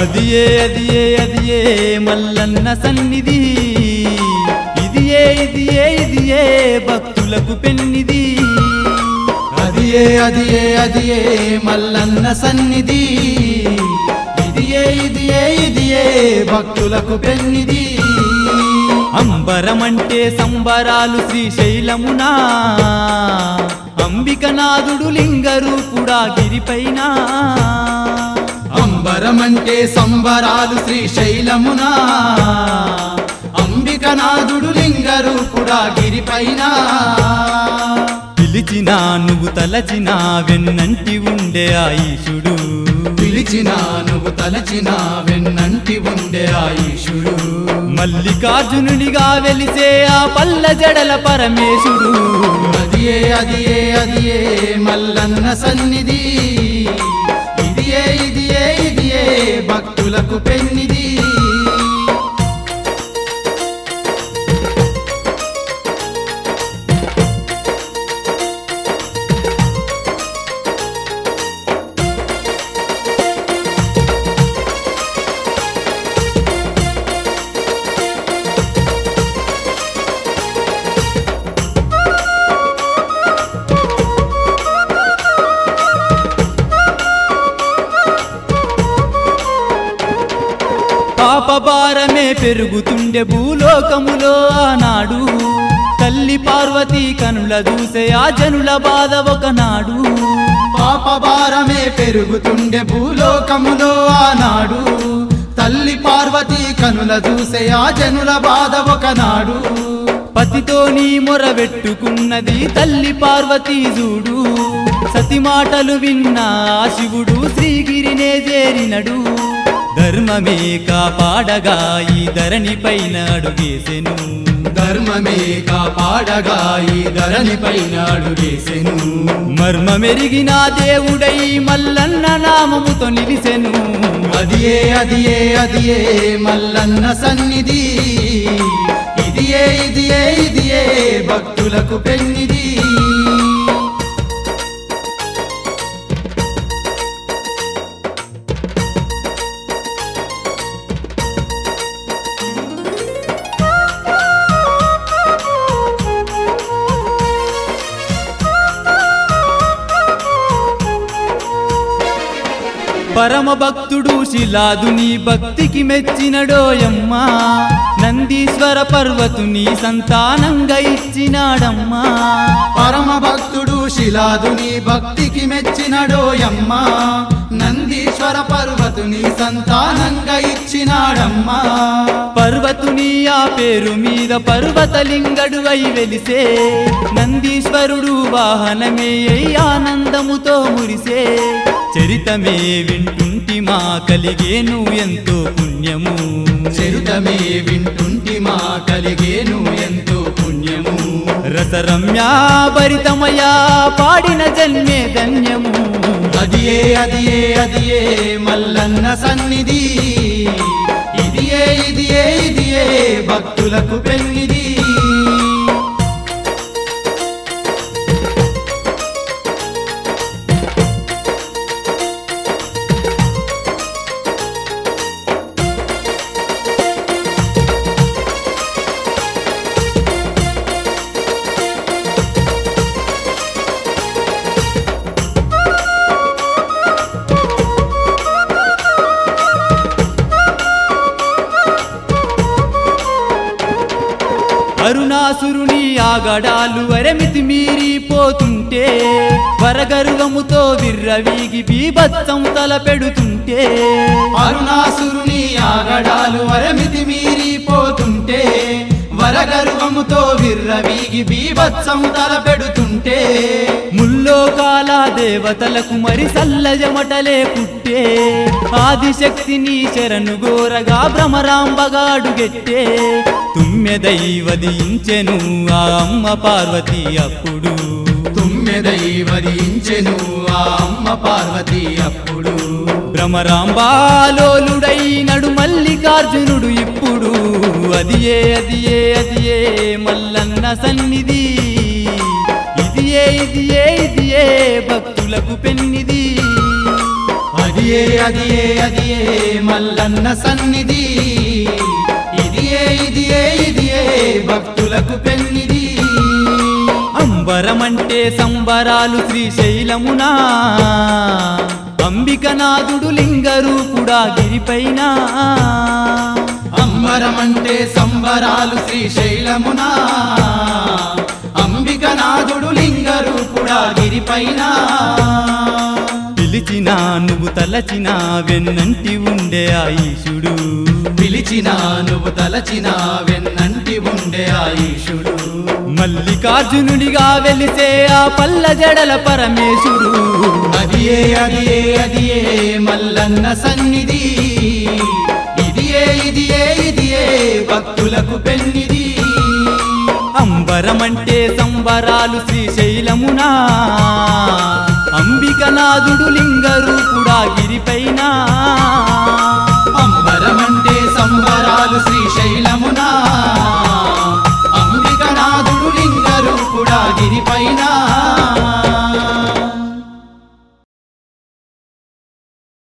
అదియే అదియే అదియే మల్లన్న సన్నిధి ఇదియే ఇదియే ఇదియే భక్తులకు పెన్నిది అదియే అదియే అదియే మల్లన్న సన్నిధి ఇదియే ఇదియే ఇదియే భక్తులకు పెన్నిది అంబరమంటే సంబరాలు శ్రీశైలమునా అంబికనాథుడు లింగరూపుడా గిరిపైన అంబరమంటే సంబరాలు శ్రీశైలమునా అంబికనాథుడు లింగరూపుడా గిరిపైన పిలిచినా నువ్వు తలచినా వెన్నంటి ఉండే ఆయుషుడు పిలిచిన నువ్వు తలచిన వెన్నంటి ఉండే ఆయుషుడు మల్లికార్జునునిగా వెలిసే ఆ పల్ల జడల పరమేశుడు అదియే అదియే అదియే మల్లన్న సన్నిధి ఇదియే ఇదియే ఇదియే భక్తులకు పెన్నిది పాపభారమే పెరుగుతుండే భూలోకములో ఆనాడు తల్లి పార్వతీ కనుల దూసే ఆ జనుల బాధ ఒకనాడు పాపభారమే పెరుగుతుండే భూలోకములో ఆనాడు తల్లి పార్వతీ కనుల చూసే ఆ జనుల బాధ ఒకనాడు పతితో నీ మొరబెట్టుకున్నది తల్లి పార్వతీ చూడు సతి మాటలు విన్న ఆ శివుడు శ్రీగిరినే చేరినడు ధర్మమే కాపాడగా ఈ ధరణి పైన అడుగేసెను ధర్మమే కాపాడగా ఈ ధరణి పైన అడుగేసెను మర్మమెరిగిన దేవుడై మల్లన్న నామముతో నిలిసెను అదియే అదియే అదియే మల్లన్న సన్నిధి ఇదియే ఇదియే ఇదియే భక్తులకు పెన్నిది పరమ భక్తుడు శిలాదుని భక్తికి మెచ్చినడోయమ్మా నందీశ్వర పర్వతుని సంతానంగా ఇచ్చినాడమ్మా పరమ భక్తుడు శిలాదుని భక్తికి మెచ్చినడోయమ్మ నందీశ్వర పర్వతుని సంతానంగా ఇచ్చినాడమ్మా పర్వతుని ఆ పేరు మీద పర్వతలింగడు అయి వెలిసే నందీశ్వరుడు వాహనమే అయి ఆనందముతో మురిసే చరితమే వింటుంటి మా కలిగేను ఎంతో పుణ్యము చరితమే వింటుంటి మా కలిగేను ఎంతో పుణ్యము రసరమ్యా భరితమయా పాడిన జన్మే ధన్యము అదియే అదియే అదియే మల్లన్న సన్నిధి ఇదియే ఇదియే ఇదియే భక్తులకు పెన్నిది అరుణాసురుని ఆగడాలు అరమితి మీరిపోతుంటే వరగర్వముతో విర్రవీగి బీభత్సం తలపెడుతుంటే అరుణాసురుని ఆగడాలు వరమితి మీరిపోతుంటే వరగర్వముతో విర్రవీగి బీభత్సం తలపెడుతుంటే ముల్లోకాల దేవతలకు మరి సల్లజమటలే పుట్టే ఆదిశక్తిని శరణు గోరగా భ్రమరాంబగాడుగెట్టే తుమ్మెదై వదించెను ఆ అమ్మ పార్వతి అప్పుడు తుమ్మెదై వరించెను ఆ అమ్మ పార్వతి అప్పుడు భ్రమరాంబాలోలుడై నడు మల్లికార్జునుడు ఇప్పుడు అదియే అదియే అదియే మల్లన్న సన్నిధి ఇదియే ఇదియే ఇదియే భక్తులకు పెన్నిది అదియే ఏ అది ఏ అది ఏ మల్లన్న సన్నిధి ఇది ఏ ఇది ఏ ఇది ఏ భక్తులకు పెన్నిది అంబరమంటే సంబరాలు శ్రీశైలమునా అంబికనాథుడు లింగరూపుడా గిరిపైన అంబరమంటే సంబరాలు శ్రీశైలమునా అంబికనాథుడు లింగరూపుడా గిరిపైన పిలిచిన నువ్వు తలచిన వెన్నంటి ఉండే ఆయుషుడు పిలిచిన నువ్వు తలచిన వెన్నంటి ఉండే ఆయుషుడు మల్లికార్జునుడిగా వెలిసే ఆ పల్ల జడల పరమేశుడు అది ఏ అది ఏ అది ఏ మల్లన్న సన్నిధి ఇది ఏ ఇది ఏ ఇది ఏ భక్తులకు పెన్నిది అంబరమంటే సంబరాలు శ్రీశైలమునా అంబికనాథుడు లింగరు